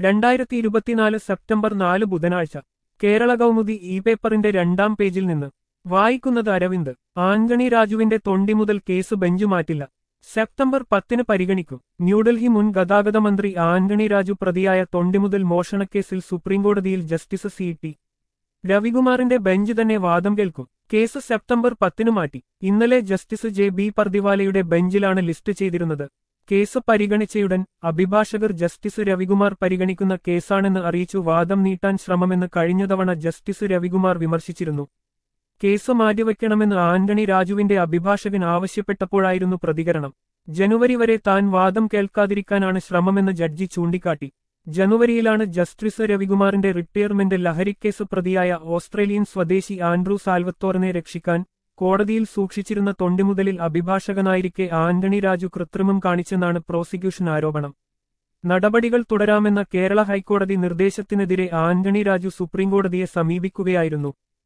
രണ്ടായിരത്തി ഇരുപത്തിനാല് സെപ്റ്റംബർ നാല് ബുധനാഴ്ച കേരള കൗമുദി ഇ പേപ്പറിന്റെ രണ്ടാം പേജിൽ നിന്ന് വായിക്കുന്നത് അരവിന്ദ് ആന്റണി രാജുവിന്റെ തൊണ്ടി മുതൽ കേസ് ബെഞ്ച് മാറ്റില്ല സെപ്റ്റംബർ പത്തിന് പരിഗണിക്കും ന്യൂഡൽഹി മുൻ ഗതാഗത മന്ത്രി ആന്റണി രാജു പ്രതിയായ തൊണ്ടിമുതൽ മോഷണക്കേസിൽ സുപ്രീംകോടതിയിൽ ജസ്റ്റിസ് സി ടി രവികുമാറിന്റെ ബെഞ്ച് തന്നെ വാദം കേൾക്കും കേസ് സെപ്റ്റംബർ പത്തിന് മാറ്റി ഇന്നലെ ജസ്റ്റിസ് ജെ ബി പർദിവാലയുടെ ബെഞ്ചിലാണ് ലിസ്റ്റ് ചെയ്തിരുന്നത് കേസ് പരിഗണിച്ചയുടൻ അഭിഭാഷകർ ജസ്റ്റിസ് രവികുമാർ പരിഗണിക്കുന്ന കേസാണെന്ന് അറിയിച്ചു വാദം നീട്ടാൻ ശ്രമമെന്ന് കഴിഞ്ഞ തവണ ജസ്റ്റിസ് രവികുമാർ വിമർശിച്ചിരുന്നു കേസ് മാറ്റിവെക്കണമെന്ന് ആന്റണി രാജുവിന്റെ അഭിഭാഷകൻ ആവശ്യപ്പെട്ടപ്പോഴായിരുന്നു പ്രതികരണം ജനുവരി വരെ താൻ വാദം കേൾക്കാതിരിക്കാനാണ് ശ്രമമെന്ന് ജഡ്ജി ചൂണ്ടിക്കാട്ടി ജനുവരിയിലാണ് ജസ്റ്റിസ് രവികുമാറിന്റെ റിട്ടയർമെന്റ് ലഹരിക്കേസ് പ്രതിയായ ഓസ്ട്രേലിയൻ സ്വദേശി ആൻഡ്രൂ സാൽവത്തോറിനെ രക്ഷിക്കാൻ കോടതിയിൽ സൂക്ഷിച്ചിരുന്ന തൊണ്ടിമുതലിൽ അഭിഭാഷകനായിരിക്കെ ആന്റണി രാജു കൃത്രിമം കാണിച്ചെന്നാണ് പ്രോസിക്യൂഷൻ ആരോപണം നടപടികൾ തുടരാമെന്ന കേരള ഹൈക്കോടതി നിർദ്ദേശത്തിനെതിരെ ആന്റണി രാജു സുപ്രീംകോടതിയെ സമീപിക്കുകയായിരുന്നു